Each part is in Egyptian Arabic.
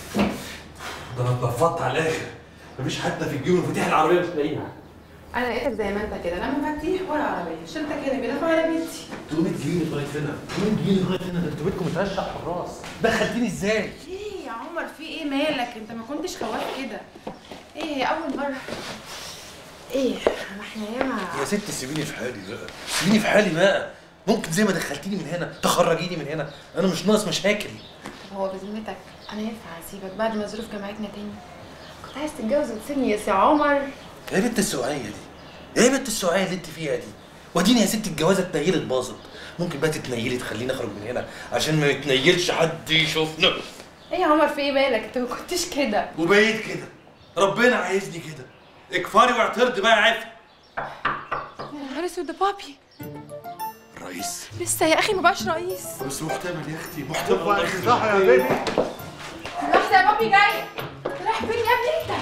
ده انا اتنفضت على الاخر مفيش حتى في الجيب مفاتيح العربيه مش لاقيها انا لقيتك زي ما انت كده لا مفاتيح ولا عربيه شلتك هنا بينا في عربيتي تقومي تجيني لغايه هنا تقومي تجيني لغايه هنا ده انتوا بيتكم مترشح حراس دخلتيني ازاي؟ ايه يا عمر في ايه مالك انت ما كنتش خواف كده ايه هي اول مره ايه ما احنا ياما يا ست سيبيني في حالي بقى سيبيني في حالي بقى ممكن زي ما دخلتيني من هنا تخرجيني من هنا انا مش ناقص مشاكل طب هو بذمتك انا ينفع اسيبك بعد ما الظروف جمعتنا تاني كنت عايز تتجوز وتسيبني يا سي عمر ايه بنت السقعيه دي؟ ايه بنت السقعيه اللي انت فيها دي؟ واديني يا ست الجوازه اتنيلت باظت ممكن بقى تتنيلي تخليني اخرج من هنا عشان ما يتنيلش حد يشوفنا ايه يا عمر في ايه مالك انت ما كنتش كده وبقيت كده ربنا عايزني كده اكفري واعترضي بقى يا عافي يا نهار اسود ده بابي الرئيس لسه يا اخي ما بقاش رئيس بس محتمل يا اختي محتمل شوف انت صح يا بيبي لحظه يا بابي جاي رايح فين يا ابني انت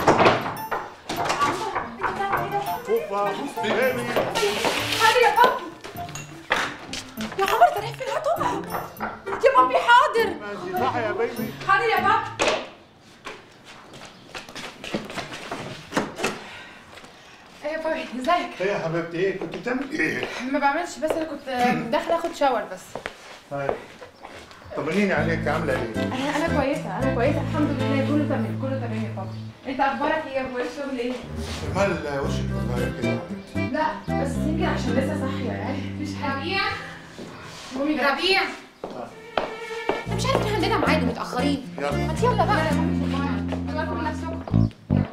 عمر انت بتعمل ايه ده شوف بيبي حاضر يا بابي يا عمر انت رايح فين هتقع يا بابي حاضر انت صح يا بيبي حاضر يا بابي ايه يا بابي ازيك ايه يا حبيبتي ايه كنت بتعمل ايه؟ ما بعملش بس انا كنت داخله اخد شاور بس طيب طمنيني عليك عامله ايه؟ انا انا كويسه انا كويسه الحمد لله كله تمام كله تمام يا بابي انت اخبارك ايه يا ابو الشغل ايه مال وشك اتغير كده يا حبيبتي لا بس يمكن عشان لسه صاحيه يعني مفيش حاجه ربيع مامي ربيع انا مش عارف ان عندنا ميعاد ومتاخرين يلا ما يلا بقى بالكم من نفسكم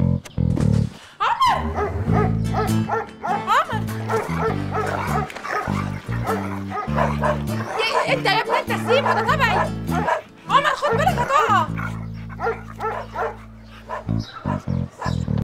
عمر عمر يا- انت يا ابني انت سيبه ده تبعي عمر خد بالك هتقع